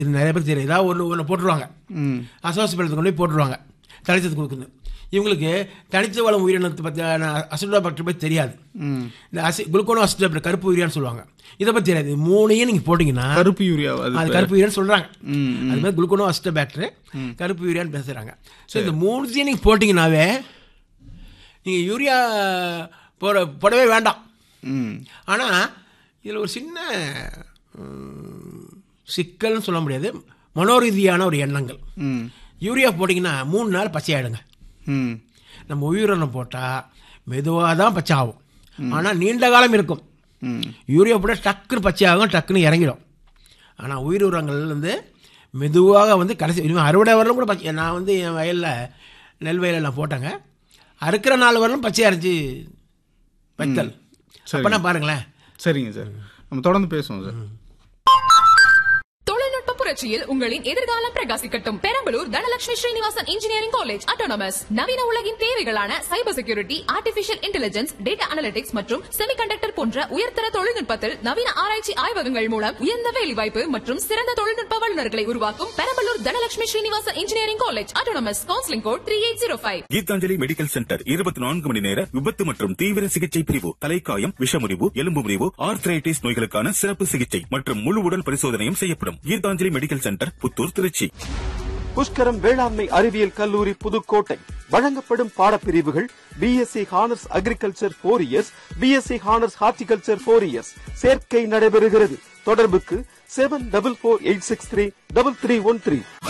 இது நிறைய பேர் தெரியும் ஏதாவது ஒன்று ஒன்று போட்டுருவாங்க ம் அசோசியேட் கொண்டு போய் போட்டுருவாங்க தனிச்சத்து கொடுக்குது இவங்களுக்கு தனித்த வளம் உயிரினத்தை பற்றியான அசிடோபாக்டர் பற்றி தெரியாது ம் இந்த அசி குளுக்கோனோ அசிடோபாக்டர் கருப்பு உயிரியான்னு சொல்லுவாங்க இதை பற்றி தெரியாது இது மூணையும் நீங்கள் போட்டிங்கன்னா கருப்பு யூரியா அது அது கருப்பு யூரியான்னு சொல்கிறாங்க ம், அது மாதிரி குளுக்கோனோ அசிடோபாக்டர் கருப்பு யூரியான்னு பேசுகிறாங்க ஸோ இந்த மூணுத்தையும் நீங்கள் போட்டிங்கனாவே நீங்கள் யூரியா போட போடவே வேண்டாம் ம் ஆனால் இதில் ஒரு சின்ன ம், சிக்கல்னு சொல்ல முடியாது மனோரீதியான ஒரு எண்ணங்கள் ம் யூரியா போட்டிங்கன்னா மூணு நாள் பச்சையாயிடுங்க ம் நம்ம உயிரினம் போட்டால் மெதுவாக தான் பச்சை ஆகும் ஆனால் நீண்ட காலம் இருக்கும் ம் யூரியா போட்டால் டக்குன்னு பச்சையாகும் டக்குன்னு இறங்கிடும் ஆனால் உயிர் உரங்கள் வந்து மெதுவாக வந்து கடைசி இனிமேல் அறுவடை வரலும் கூட பச்சை நான் வந்து என் வயலில் நெல் வயலில் நான் போட்டேங்க அறுக்கிற நாள் வரலும் பச்சையாக இருந்துச்சு வைக்கல் சரி. அப்போனா பாருங்களேன் சரிங்க சார் நம்ம தொடர்ந்து பேசுவோம் சார் தொழில்நுட்ப புரட்சியில் உங்களின் எதிர்காலம் பிரகாசிக்கட்டும் Perambalur Dhanalakshmi Srinivasan engineering college autonomous நவீன உலகின் தேவைகளான cyber security artificial intelligence data analytics மற்றும் செமிகண்டக்டர் போன்ற உயர்தர தொழில்நுட்பத்தில் நவீன ஆராய்ச்சி ஆய்வகங்கள் மூலம் உயர்ந்த வேலைவாய்ப்பு மற்றும் சிறந்த தொழில்நுட்ப வல்லுநர்களை உருவாக்கும் Perambalur Dhanalakshmi Srinivasan engineering college autonomous counselling code three eight zero five Geethanjali medical centre இருபத்தி நான்கு மணி நேர விபத்து மற்றும் தீவிர சிகிச்சை பிரிவு தலைக்காயம் விஷமுறிவு எலும்பு முறிவு ஆர்த்ரைட்டிஸ் நோய்களுக்கான சிறப்பு சிகிச்சை மற்றும் முழு உடல் பரிசோதனையும் செய்யப்படும் கீதாஞ்சலி மெடிக்கல் சென்டர் புத்தூர் திருச்சி புஷ்கரம் வேளாண்மை அறிவியல் கல்லூரி புதுக்கோட்டை வழங்கப்படும் பாடப்பிரிவுகள் BSc honours agriculture four years BSc honours horticulture four years சேர்க்கை நடைபெறுகிறது தொடர்புக்கு seven double four eight six three double three one three